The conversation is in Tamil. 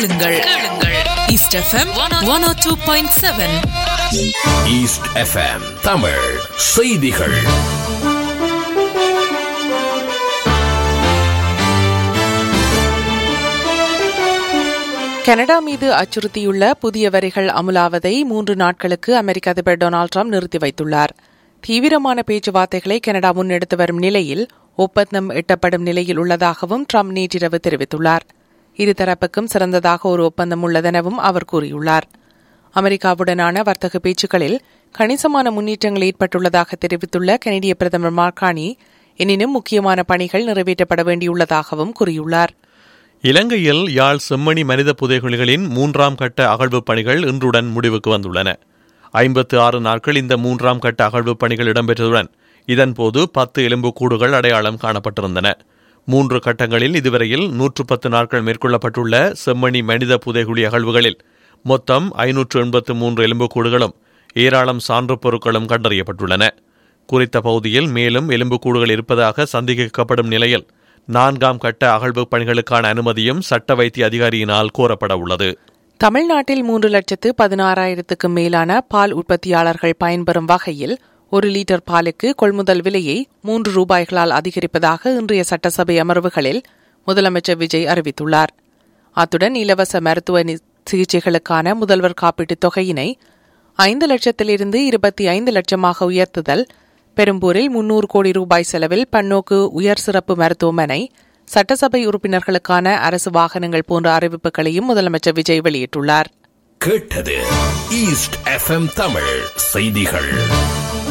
கேளுங்கள் கேளுங்கள் East FM one o two point seven East FM Tamil செய்திகள் கனடா மீது அச்சுறுத்தியுள்ள புதிய வரிகள் அமுலாவதை மூன்று நாட்களுக்கு அமெரிக்க அதிபர் டொனால்டு ட்ரம்ப் நிறுத்தி வைத்துள்ளார் தீவிரமான பேச்சுவார்த்தைகளை கனடா முன்னெடுத்து வரும் நிலையில் ஒப்பந்தம் எட்டப்படும் நிலையில் உள்ளதாகவும் ட்ரம்ப் நேற்றிரவு தெரிவித்துள்ளார் இருதரப்புக்கும் சிறந்ததாக ஒரு ஒப்பந்தம் உள்ளதெனவும் அவர் கூறியுள்ளார் அமெரிக்காவுடனான வர்த்தக பேச்சுக்களில் கணிசமான முன்னேற்றங்கள் ஏற்பட்டுள்ளதாக தெரிவித்துள்ள கனடிய பிரதமர் மார்கானி எனினும் முக்கியமான பணிகள் நிறைவேற்றப்பட வேண்டியுள்ளதாகவும் கூறியுள்ளார் இலங்கையில் யாழ் செம்மணி மனித புதைகுழிகளின் மூன்றாம் கட்ட அகழ்வுப் பணிகள் இன்றுடன் முடிவுக்கு வந்துள்ளன ஐம்பத்து ஆறு நாட்கள் இந்த மூன்றாம் கட்ட அகழ்வுப் பணிகள் இடம்பெற்றதுடன் இதன்போது பத்து எலும்புக்கூடுகள் அடையாளம் காணப்பட்டிருந்தன மூன்று கட்டங்களில் இதுவரையில் நூற்று பத்து நாட்கள் மேற்கொள்ளப்பட்டுள்ள செம்மணி மனித புதைகுழி அகழ்வுகளில் மொத்தம் ஐநூற்று எண்பத்து மூன்று எலும்புக்கூடுகளும் ஏராளம் சான்று பொருட்களும் கண்டறியப்பட்டுள்ளன குறித்த பகுதியில் மேலும் எலும்புக்கூடுகள் இருப்பதாக சந்தேகிக்கப்படும் நிலையில் நான்காம் கட்ட அகழ்வு பணிகளுக்கான அனுமதியும் சட்ட வைத்திய அதிகாரியினால் கோரப்பட உள்ளது தமிழ்நாட்டில் மூன்று லட்சத்து பதினாறாயிரத்துக்கும் மேலான பால் உற்பத்தியாளர்கள் பயன்பெறும் வகையில் ஒரு லிட்டர் பாலுக்கு கொள்முதல் விலையை மூன்று ரூபாய்களால் அதிகரிப்பதாக இன்றைய சட்டசபை அமர்வுகளில் முதலமைச்சர் விஜய் அறிவித்துள்ளார் அத்துடன் இலவச மருத்துவ சிகிச்சைகளுக்கான முதல்வர் காப்பீட்டுத் தொகையினை ஐந்து லட்சத்திலிருந்து இருபத்தி ஐந்து லட்சமாக உயர்த்துதல் பெரும்பூரில் முன்னூறு கோடி ரூபாய் செலவில் பன்னோக்கு உயர் சிறப்பு மருத்துவமனை சட்டசபை உறுப்பினர்களுக்கான அரசு வாகனங்கள் போன்ற அறிவிப்புகளையும் முதலமைச்சர் விஜய் வெளியிட்டுள்ளார் கேட்டது ஈஸ்ட் எஃப்எம் தமிழ் செய்திகள்